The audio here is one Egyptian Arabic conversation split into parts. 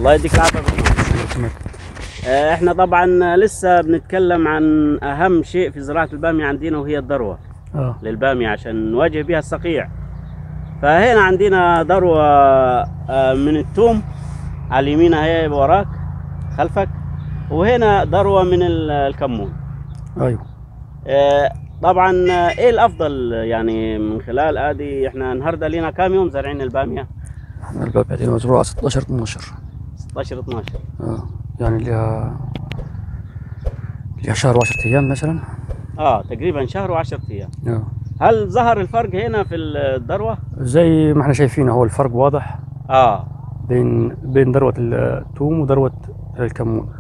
الله يديك العافيه يا باشمهندس. آه، احنا طبعا لسه بنتكلم عن اهم شيء في زراعه الباميه عندنا وهي الذروه اه للباميه عشان نواجه بها الصقيع فهنا عندنا ذروه آه، من الثوم على اليمين اهي وراك خلفك وهنا ذروه من ال- الكمون ايوه آه، طبعا آه، ايه الافضل يعني من خلال ادي احنا النهارده لينا كام يوم زارعين الباميه احنا الباب دي مزروعه 16 12 16 12 اه يعني لها لها شهر و10 ايام مثلا اه تقريبا شهر و10 ايام اه هل ظهر الفرق هنا في الذروه زي ما احنا شايفين هو الفرق واضح اه بين بين ذروه الثوم وذروه الكمون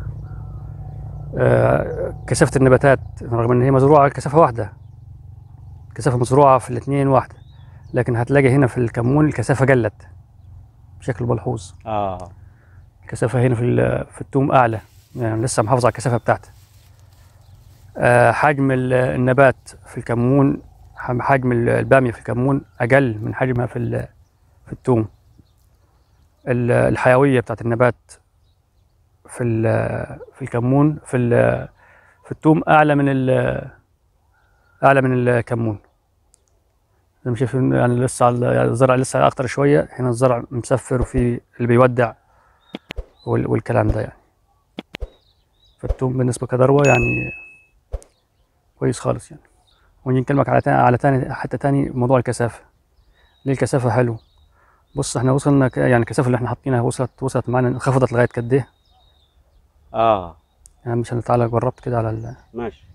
آه كثافه النباتات رغم ان هي مزروعه كثافه واحده كثافه مزروعه في الاثنين واحده لكن هتلاقي هنا في الكمون الكثافه قلت بشكل ملحوظ اه الكثافه هنا في ال- في الثوم اعلى يعني لسه محافظ على الكثافه بتاعته آه، حجم ال- النبات في الكمون حم- حجم ال- الباميه في الكمون اقل من حجمها في ال- في الثوم ال- الحيويه بتاعت النبات في ال- في الكمون في ال- في الثوم اعلى من ال- اعلى من الكمون زي ما شايفين يعني لسه على- يعني الزرع لسه اخطر شويه هنا الزرع مسفر وفي اللي بيودع وال- والكلام ده يعني فالثوم بالنسبه كذروه يعني كويس خالص يعني ونجي نكلمك على تاني على تاني حتى تاني موضوع الكثافه ليه الكثافه حلو بص احنا وصلنا ك- يعني الكثافه اللي احنا حاطينها وصلت وصلت معانا انخفضت لغايه قد ايه اه يعني مش تعالى جربت كده على ال... ماشي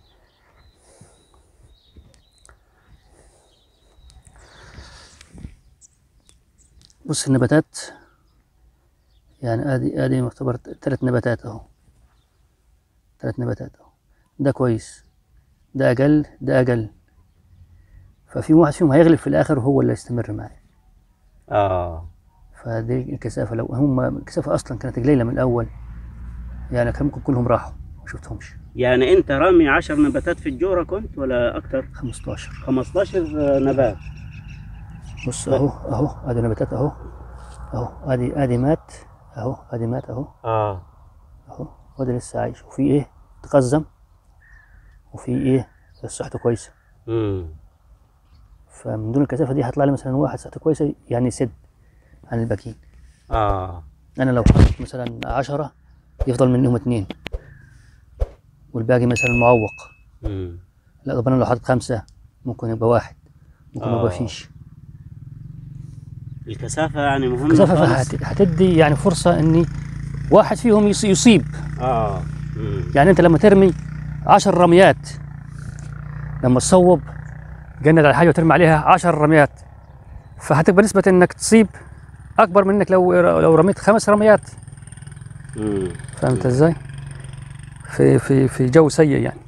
بص النباتات يعني ادي ادي يعتبر ثلاث نباتات اهو ثلاث نباتات اهو ده كويس ده اقل ده اقل ففي واحد فيهم هيغلب في الاخر وهو اللي يستمر معي اه فدي الكثافه لو هم الكثافه اصلا كانت قليله من الاول يعني كان ممكن كلهم راحوا ما شفتهمش يعني انت رامي 10 نباتات في الجوره كنت ولا اكتر 15 15 نبات بص اهو اهو ادي نباتات اهو اهو ادي ادي مات اهو ادي مات اهو اه اهو وده لسه عايش وفي ايه تقزم وفي ايه صحته كويسه امم فمن دون الكثافه دي هيطلع لي مثلا واحد صحته كويسه يعني يسد عن الباقيين اه انا لو حطيت مثلا عشرة يفضل منهم اتنين والباقي مثلا معوق امم لا طب انا لو حطيت خمسه ممكن يبقى واحد ممكن آه. يبقى فيش الكثافه يعني مهمه الكثافه خالص. فهت- هتدي يعني فرصه اني واحد فيهم يص- يصيب اه امم يعني انت لما ترمي عشر رميات لما تصوب جند على حاجه وترمي عليها عشر رميات فهتبقى نسبه انك تصيب اكبر من انك لو لو رميت خمس رميات امم فهمت ازاي؟ في في في جو سيء يعني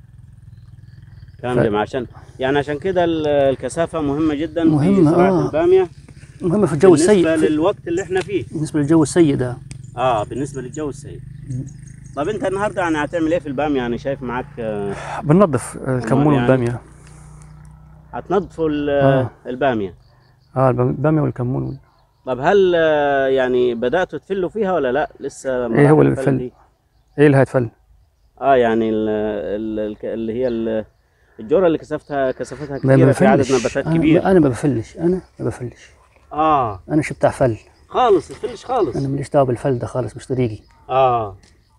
كامل عشان يعني عشان كده ال- الكثافه مهمه جدا في مهمة، زراعه آه. الباميه المهم في الجو السيء بالنسبه في- للوقت اللي احنا فيه بالنسبه للجو السيء ده اه بالنسبه للجو السيء طب انت النهارده يعني هتعمل ايه في الباميه يعني شايف معاك آه، بننظف الكمون يعني- والباميه هتنظفوا ال- آه. الباميه اه الباميه والكمون وال- طب هل آه، يعني بداتوا تفلوا فيها ولا لا لسه إيه هو مراحل اللي الفل بيفل؟ دي؟ ايه اللي هيتفل؟ اه يعني ال ال ال اللي هي ال- الجوره اللي كثفتها كثفتها ما كثيره في عدد بفلش نباتات انا كبير انا ما بفلش انا ما بفلش اه انا مش بتاع فل خالص الفلش خالص انا ماليش دعوه بالفل ده خالص مش طريقي اه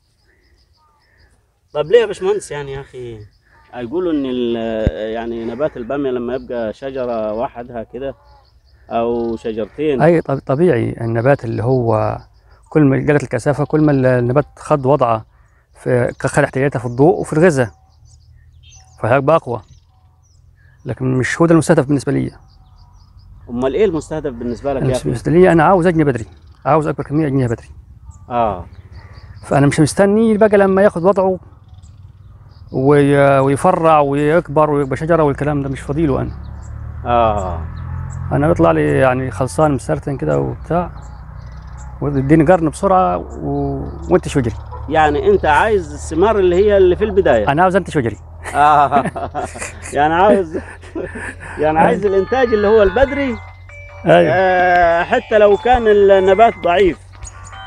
طب ليه يا باشمهندس يعني يا اخي يقولوا ان ال- يعني نبات الباميه لما يبقى شجره وحدها كده او شجرتين اي طب- طبيعي النبات اللي هو كل ما قلت الكثافه كل ما النبات خد وضعه في خد احتياجاته في الضوء وفي الغذاء فهيبقى اقوى لكن مش هو ده المستهدف بالنسبه لي امال ايه المستهدف بالنسبه لك يا اخي بالنسبه لي انا عاوز اجني بدري عاوز اكبر كميه اجنيها بدري اه فانا مش مستني بقى لما ياخد وضعه وي- ويفرع ويكبر ويبقى شجره والكلام ده مش فضيله انا اه انا بيطلع لي يعني خلصان مسرتن كده وبتاع واديني قرن بسرعه و... وانت شجري يعني انت عايز الثمار اللي هي اللي في البدايه انا عاوز انت شجري اه يعني عاوز يعني عايز الانتاج اللي هو البدري ايوه آه حتى لو كان النبات ضعيف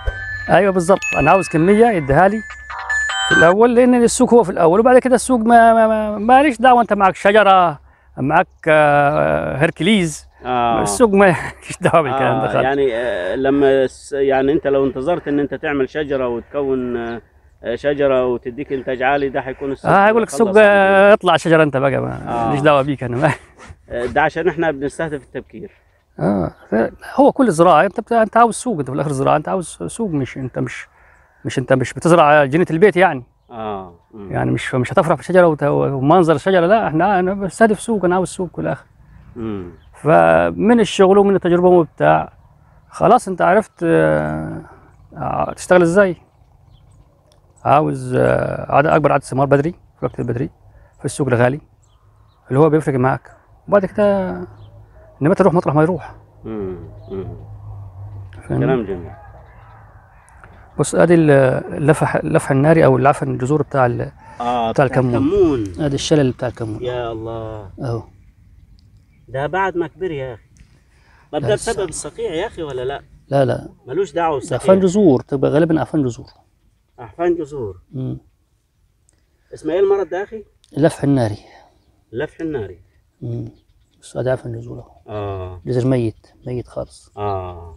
ايوه بالظبط انا عاوز كميه يديها لي في الاول لان السوق هو في الاول وبعد كده السوق ما ما- ما ماليش دعوه انت معك شجره معك آه، هركليز اه السوق ما ليش دعوه بالكلام ده آه خالص يعني آه لما س- يعني انت لو انتظرت ان انت تعمل شجره وتكون آه شجره وتديك انتاج عالي ده حيكون السوق اه يقول لك خلص السوق على آه، اطلع شجره انت بقى ما آه. ليش دعوه بيك انا ما طول. ده عشان احنا بنستهدف التبكير اه ف- هو كل زراعه انت بت- انت عاوز سوق انت في الاخر زراعه انت عاوز سوق مش انت مش مش انت مش بتزرع جنينه البيت يعني اه مم. يعني مش مش هتفرح في الشجره وت- ومنظر الشجره لا احنا انا بستهدف سوق انا عاوز سوق في الاخر مم. فمن الشغل ومن التجربه وبتاع خلاص انت عرفت آه، آه، تشتغل ازاي عاوز آه، عدد اكبر عدد ثمار بدري في الوقت البدري في السوق الغالي اللي هو بيفرق معاك وبعد كده النبات يروح مطرح ما يروح مم. مم. فاهمني؟ كلام جميل بص ادي ال- اللفح اللفح الناري او العفن الجذور بتاع ال- اه بتاع الكمون. الكمون ادي الشلل بتاع الكمون يا الله اهو ده بعد ما كبر يا اخي طب لا ده لسه. بسبب الصقيع يا اخي ولا لا لا لا ملوش دعوه ده بالصقيع عفن جذور تبقى غالبا عفن جذور احفان جذور مم. اسمه ايه المرض ده يا اخي اللفح الناري اللفح الناري مم. بس ادي عفن جذور اهو اه جذر ميت ميت خالص اه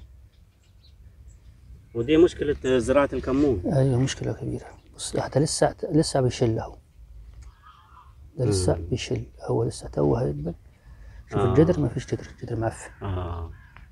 ودي مشكلة زراعة الكمون ايوه مشكله كبيره بص حتى لسه لسه بيشل اهو ده لسه مم. بيشل هو لسه توه هيدبل شوف آه. الجدر ما فيش جدر الجدر معفن اه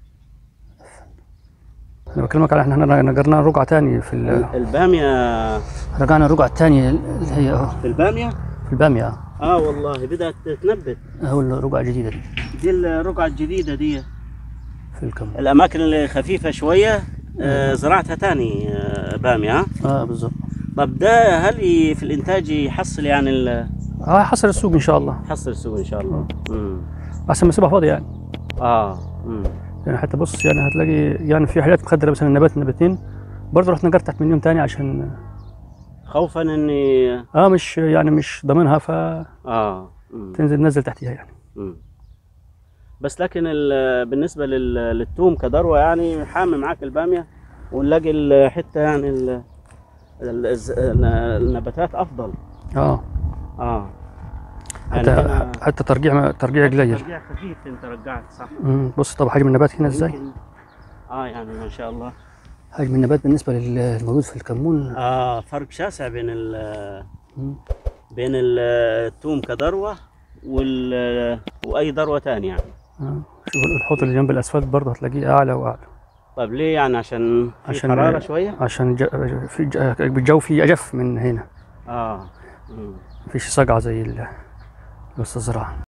انا بكلمك على احنا هنا نقرنا رقعه تاني في ال- البامية رجعنا الرقعه الثانيه اللي هي اهو في البامية في الباميه آه. اه والله بدأت تنبت اهو الرقعه الجديده دي دي الرقعة الجديدة دي في الكمون الأماكن اللي خفيفة شوية آه زراعتها تاني آه بامية ها اه بالظبط طب ده هل ي- في الإنتاج يحصل يعني ال- اه حصل السوق ان شاء الله يحصل السوق إن شاء الله امم احسن ما يسيبها فاضي يعني اه امم يعني حتى بص يعني هتلاقي يعني في حاجات مخدره مثلا نبات نباتين برضه رحت نقرت تحت من يوم تاني عشان خوفا اني اه مش يعني مش ضامنها فتنزل اه مم. نزل تحتيها يعني مم. بس لكن ال- بالنسبة لل- للثوم كذروة يعني حامي معاك البامية ونلاقي الحتة يعني ال- ال- الز- النباتات أفضل اه اه يعني حتى هنا حتى ترقيع ترقيع قليل ترجيع خفيف انت رجعت صح مم، بص طب حجم النبات هنا ازاي يمكن- اه يعني ما شاء الله حجم النبات بالنسبه للموجود في الكمون اه فرق شاسع بين ال مم. بين ال- الثوم كذروة وال واي ذروة ثانية يعني آه. شوف الحوض اللي جنب الاسفلت برضه هتلاقيه اعلى واعلى طيب ليه يعني عشان في عشان- حرارة شوية عشان ج... في ج... الجو فيه اجف من هنا اه مم. مفيش صقعه زي ال- وسط الزراعه